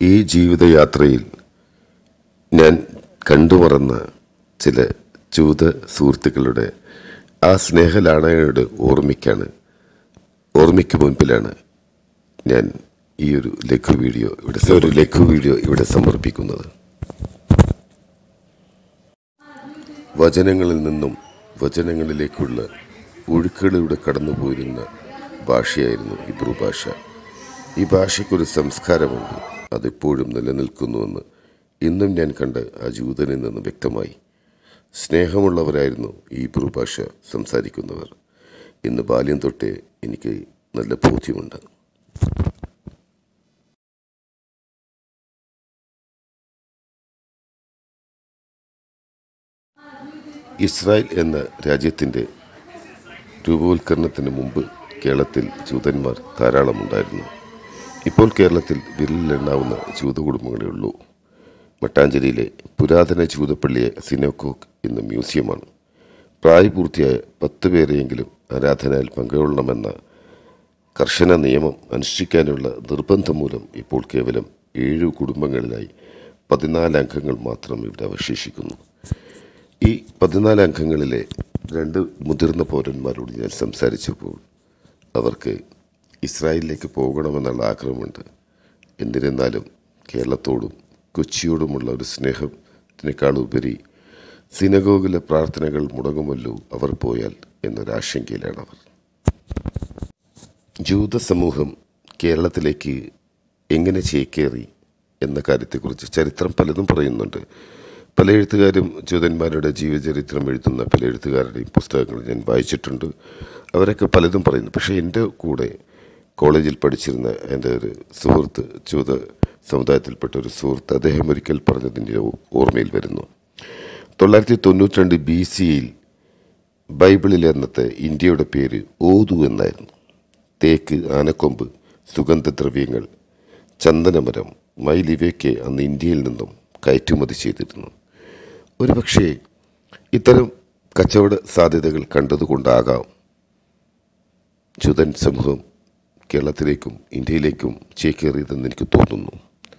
ഈ ജീവിതയാത്രയിൽ ഞാൻ കണ്ടുമറന്ന ചില ചൂത സുഹൃത്തുക്കളുടെ ആ സ്നേഹലാണയുടെ ഓർമ്മയ്ക്കാണ് ഓർമ്മയ്ക്ക് മുൻപിലാണ് ഞാൻ ഈ ഒരു ലഘു വീഡിയോ ഇവിടെ ഒരു ലഘു വീഡിയോ ഇവിടെ സമർപ്പിക്കുന്നത് വചനങ്ങളിൽ നിന്നും വചനങ്ങളിലേക്കുള്ള ഒഴുക്കുകളിലൂടെ കടന്നുപോയിരുന്ന ഭാഷയായിരുന്നു ഇബ്രു ഭാഷ ഈ ഭാഷയ്ക്കൊരു സംസ്കാരമുണ്ട് അതിപ്പോഴും നിലനിൽക്കുന്നുവെന്ന് ഇന്നും ഞാൻ കണ്ട ആ ജൂതനിൽ നിന്ന് വ്യക്തമായി സ്നേഹമുള്ളവരായിരുന്നു ഈ ഇബ്രു ഭാഷ സംസാരിക്കുന്നവർ ഇന്ന് ബാല്യം തൊട്ടേ എനിക്ക് നല്ല ബോധ്യമുണ്ട് ഇസ്രായേൽ എന്ന രാജ്യത്തിൻ്റെ രൂപവൽക്കരണത്തിന് മുമ്പ് കേരളത്തിൽ ജൂതന്മാർ ധാരാളമുണ്ടായിരുന്നു ഇപ്പോൾ കേരളത്തിൽ വിരലിലെണ്ണാവുന്ന ജൂത കുടുംബങ്ങളേ ഉള്ളൂ മട്ടാഞ്ചേരിയിലെ പുരാതന ജൂതപ്പള്ളിയെ സിനോക്കോക്ക് എന്ന മ്യൂസിയമാണ് പ്രായപൂർത്തിയായ പത്ത് പേരെയെങ്കിലും ആരാധനയിൽ പങ്കുകൊള്ളണമെന്ന കർശന നിയമം അനുഷ്ഠിക്കാനുള്ള നിർബന്ധം മൂലം ഇപ്പോൾ കേവലം ഏഴു കുടുംബങ്ങളിലായി പതിനാല് അംഗങ്ങൾ മാത്രം ഇവിടെ അവശേഷിക്കുന്നു ഈ പതിനാല് അംഗങ്ങളിലെ രണ്ട് മുതിർന്ന പൗരന്മാരോട് ഞാൻ സംസാരിച്ചപ്പോൾ അവർക്ക് ഇസ്രായേലിലേക്ക് പോകണമെന്നുള്ള ആഗ്രഹമുണ്ട് എന്നിരുന്നാലും കേരളത്തോടും കൊച്ചിയോടുമുള്ള ഒരു സ്നേഹത്തിനേക്കാളുപരി സിനഗോഗിലെ പ്രാർത്ഥനകൾ മുടങ്ങുമല്ലോ അവർ പോയാൽ എന്നൊരാശങ്കയിലാണ് അവർ ജൂത സമൂഹം കേരളത്തിലേക്ക് എങ്ങനെ ചേക്കേറി എന്ന കാര്യത്തെക്കുറിച്ച് ചരിത്രം പലതും പറയുന്നുണ്ട് പല എഴുത്തുകാരും ജൂതന്മാരുടെ ജീവചരിത്രം എഴുതുന്ന പല എഴുത്തുകാരുടെയും പുസ്തകങ്ങൾ ഞാൻ വായിച്ചിട്ടുണ്ട് അവരൊക്കെ പലതും പറയുന്നു പക്ഷേ എൻ്റെ കൂടെ കോളേജിൽ പഠിച്ചിരുന്ന എൻ്റെ ഒരു സുഹൃത്ത് ജൂത സമുദായത്തിൽപ്പെട്ട ഒരു സുഹൃത്ത് അദ്ദേഹം ഒരിക്കൽ പറഞ്ഞതിൻ്റെ ഓർമ്മയിൽ വരുന്നു തൊള്ളായിരത്തി തൊണ്ണൂറ്റി രണ്ട് ബി സിയിൽ ബൈബിളിലെ അന്നത്തെ ഇന്ത്യയുടെ പേര് ഓതു എന്നായിരുന്നു തേക്ക് ആനക്കൊമ്പ് സുഗന്ധദ്രവ്യങ്ങൾ ചന്ദനമരം മയിൽ ഇവയൊക്കെ അന്ന് ഇന്ത്യയിൽ നിന്നും കയറ്റുമതി ചെയ്തിരുന്നു ഒരുപക്ഷെ ഇത്തരം കച്ചവട സാധ്യതകൾ കണ്ടതുകൊണ്ടാകാം ജൂതൻ സമൂഹം കേരളത്തിലേക്കും ഇന്ത്യയിലേക്കും ചേക്കേറിയതെന്ന് എനിക്ക് തോന്നുന്നു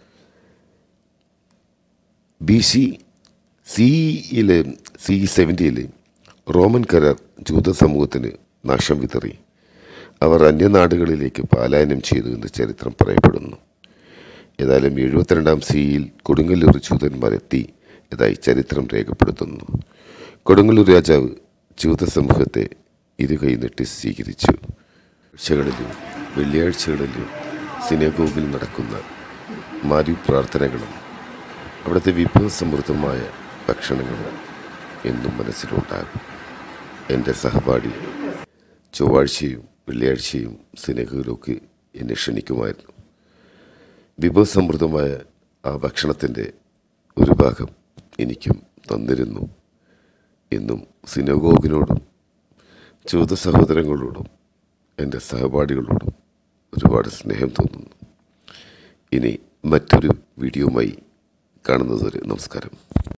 ബി സി സിയിലെ സി സെവൻറ്റിയിലെ റോമൻ കരാർ ജൂത സമൂഹത്തിന് നാശം വിതറി അവർ അന്യനാടുകളിലേക്ക് പലായനം ചെയ്തു എന്ന് ചരിത്രം പറയപ്പെടുന്നു ഏതായാലും എഴുപത്തിരണ്ടാം സിയിൽ കൊടുങ്ങല്ലൂർ ജൂതന്മാരെത്തി ഇതായി ചരിത്രം രേഖപ്പെടുത്തുന്നു കൊടുങ്ങല്ലൂർ രാജാവ് ജൂത സമൂഹത്തെ ഇരുകൈ നീട്ടി സ്വീകരിച്ചു ആഴ്ചകളിലും വെള്ളിയാഴ്ചകളിലും സിനഗോഗിൽ നടക്കുന്ന മാരി പ്രാർത്ഥനകളും അവിടുത്തെ വിഭവസമൃദ്ധമായ ഭക്ഷണങ്ങളും എന്നും മനസ്സിലുണ്ടാകും എൻ്റെ സഹപാഠി ചൊവ്വാഴ്ചയും വെള്ളിയാഴ്ചയും സിനഗോഗിലൊക്കെ എന്നെ ക്ഷണിക്കുമായിരുന്നു വിഭവസമൃദ്ധമായ ആ ഭക്ഷണത്തിൻ്റെ ഒരു ഭാഗം എനിക്കും തന്നിരുന്നു എന്നും സിനഗോഗിനോടും ജൂത സഹോദരങ്ങളോടും എൻ്റെ സഹപാഠികളോടും ഒരുപാട് സ്നേഹം തോന്നുന്നു ഇനി മറ്റൊരു വീഡിയോയുമായി കാണുന്നതുവരെ നമസ്കാരം